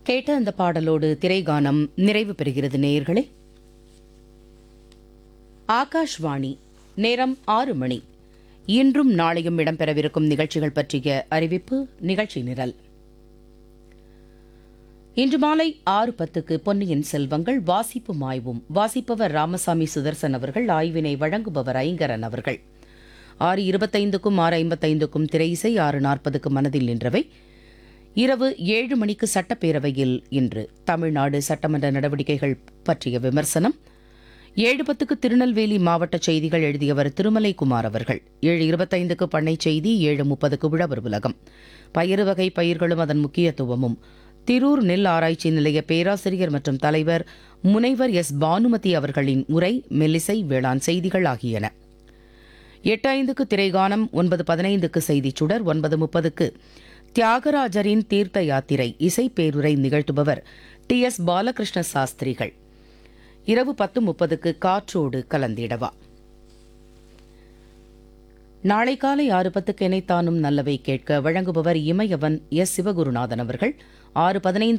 கேட்ட அந்த பாடலோடு திரைகானம் நிறைவு பெறுகிறது நேயர்களே ஆகாஷ்வாணி நேரம் ஆறு மணி இன்றும் நாளையும் இடம்பெறவிருக்கும் நிகழ்ச்சிகள் பற்றிய அறிவிப்பு நிகழ்ச்சி நிரல் இன்று மாலை ஆறு பத்துக்கு பொன்னியின் செல்வங்கள் வாசிப்பு மாய்வும் வாசிப்பவர் ராமசாமி சுதர்சன் அவர்கள் ஆய்வினை வழங்குபவர் ஐங்கரன் அவர்கள் ஆறு இருபத்தைந்துக்கும் ஆறு ஐம்பத்தைந்துக்கும் திரை இசை ஆறு நாற்பதுக்கு மனதில் நின்றவை இரவு ஏழு மணிக்கு சட்டப்பேரவையில் இன்று தமிழ்நாடு சட்டமன்ற நடவடிக்கைகள் பற்றிய விமர்சனம் ஏழு பத்துக்கு திருநெல்வேலி மாவட்ட செய்திகள் எழுதியவர் திருமலை குமார் அவர்கள் ஏழு இருபத்தைந்துக்கு பண்ணை செய்தி ஏழு முப்பதுக்கு உழவர் உலகம் பயிறு வகை பயிர்களும் அதன் முக்கியத்துவமும் திரூர் நெல் ஆராய்ச்சி நிலைய பேராசிரியர் மற்றும் தலைவர் முனைவர் எஸ் பானுமதி அவர்களின் உரை மெல்லிசை வேளாண் செய்திகள் ஆகியன எட்டு ஐந்துக்கு திரைகானம் ஒன்பது பதினைந்துக்கு செய்திச் சுடர் ஒன்பது முப்பதுக்கு தியாகராஜரின் தீர்த்த யாத்திரை இசை பேருரை நிகழ்த்துபவர் டி எஸ் பாலகிருஷ்ண சாஸ்திரிகள் இரவு பத்து முப்பதுக்கு காற்றோடு கலந்திடவா நாளை காலை ஆறு பத்துக்கு இணைத்தானும் நல்லவை கேட்க வழங்குபவர் இமயவன் எஸ் சிவகுருநாதன் அவர்கள் ஆறு பதினைந்து